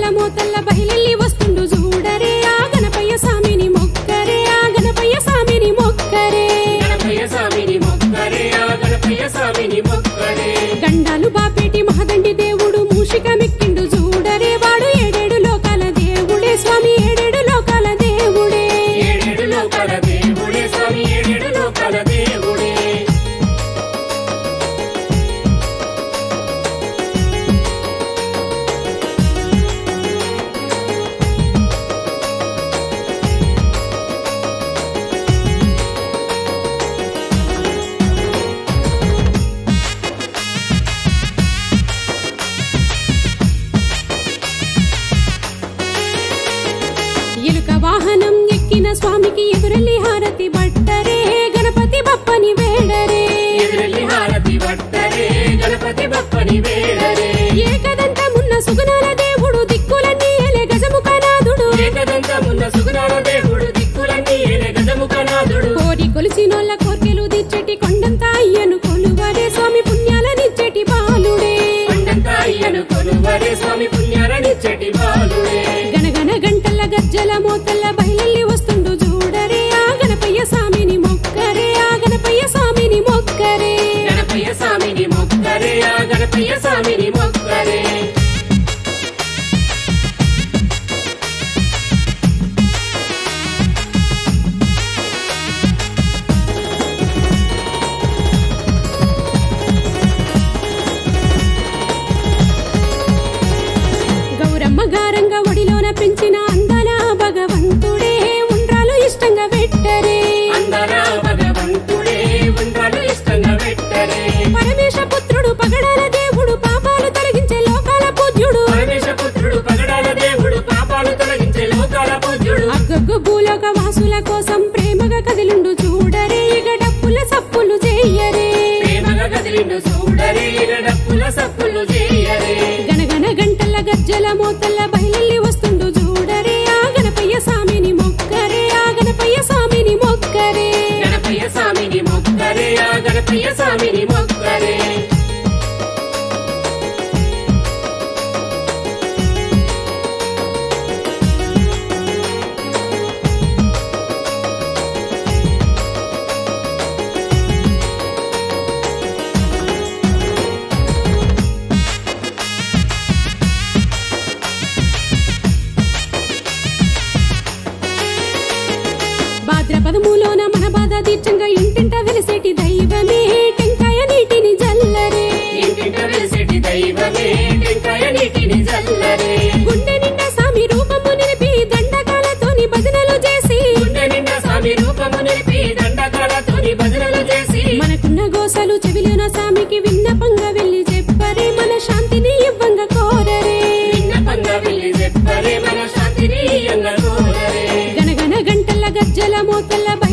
గజ్జల మోతల్ల బయలెల్లి వస్తుండు చూడరే ఆ గణపయ్య స్వామిని మొక్కరే ఆ గణపయ్య స్వామిని మొక్కరే గణపయ్య స్వామిని మొక్కరే ఆ గణపయ్య స్వామిని మొక్కరే గండాలు బాపేటి మహదండి దేవుడు మూషిక మెక్కిండు చూడరే వాడు ఏడేడు లోకాల దేవుడే స్వామి ఏడేడు లోకాల దేవుడే ఏడేడు లోకాల దేవుడే స్వామి ఏడేడు లోకాల దేవుడే ఎలుక వాహనం ఎక్కిన స్వామికి ఎదురెల్లి హారతి బట్టరే గణపతి బప్పని వేడరే ఎదురెల్లి హారతి వట్టరే గణపతి బప్పని వేడరే ఏకదంతమున్న సుగుణాల దేవుడు దిక్కులన్నీ ఎలే గజముఖనాథుడు ఏకదంతమున్న సుగుణాల దేవుడు దిక్కులన్నీ ఏలే గజముఖనాథుడు కోరి కొలిసినోళ్ళ కోర్కెలు దిచ్చటి కొండంత అయ్యను కొలువరే స్వామి పుణ్యాలనిచ్చటి బాలుడే కొండంతా అయ్యను కొలువరే స్వామి పుణ్యాలనిచ్చటి బాలుడే గణగణ గంటల గజ్జల మోతల్ల బయలెల్లి వస్తుండు చూడరే ఆ గణపయ్య స్వామిని మొక్కరే ఆ గణపయ్య స్వామిని మొక్కరే గణపయ్య స్వామిని మొక్కరే ఆ గణపయ్య స్వామిని మొక్కరే గౌరమ్మ గారంగా ఒడిలోన పెంచిన అందాల భగవంతుడే ఉండ్రాలు ఇష్టంగా పెట్టరే అందరా భగవంతుడే ఉండ్రాలు ఇష్టంగా పెట్టరే పరమేశ పుత్రుడు పగడాల దేవుడు పాపాలు తొలగించే లోకాల పూజ్యుడు పరమేశ పుత్రుడు పగడాల దేవుడు పాపాలు తొలగించే లోకాల పూజ్యుడు అగ్గగ్గు భూలోక వాసుల కోసం ప్రేమగా కదిలిండు చూడరే ఇక డప్పుల సప్పులు చెయ్యరే ప్రేమగా కదిలిండు చూడరే డప్పుల సప్పులు చేయరే గణగణ గంటల గజ్జల మోతల్ల బయలెల్లి వస్తుండు చూడరే ఆ గణపయ్య స్వామిని మొక్కరే ఆ గణపయ్య స్వామిని మొక్కరే గణపయ్య స్వామిని మొక్కరే ఆ గణపయ్య స్వామిని మొక్కరే భాద్రపదములోన మన బాధ తీర్చంగా ఇంటింట వెలిసేటి దైవమే టెంకాయ నీటిని జల్లరే ఇంటింట వెలిసేటి దైవమే టెంకాయ నీటిని జల్లరే గుండె నిండా స్వామి రూపము నిలిపి దండకాలతోని భజనలు చేసి గుండె నిండా స్వామి రూపము నిలిపి దండకాలతోని భజనలు చేసి మనకున్న గోసలు చెవిలోన స్వామికి విన్నపంగా వెళ్ళి చెప్పరే మన శాంతిని ఇవ్వంగా కోరరే విన్నపంగా వెళ్ళి చెప్పరే మన శాంతిని ఎంగ కోరరే గణగణ గంటల గజ్జల మోతల్ల బయలు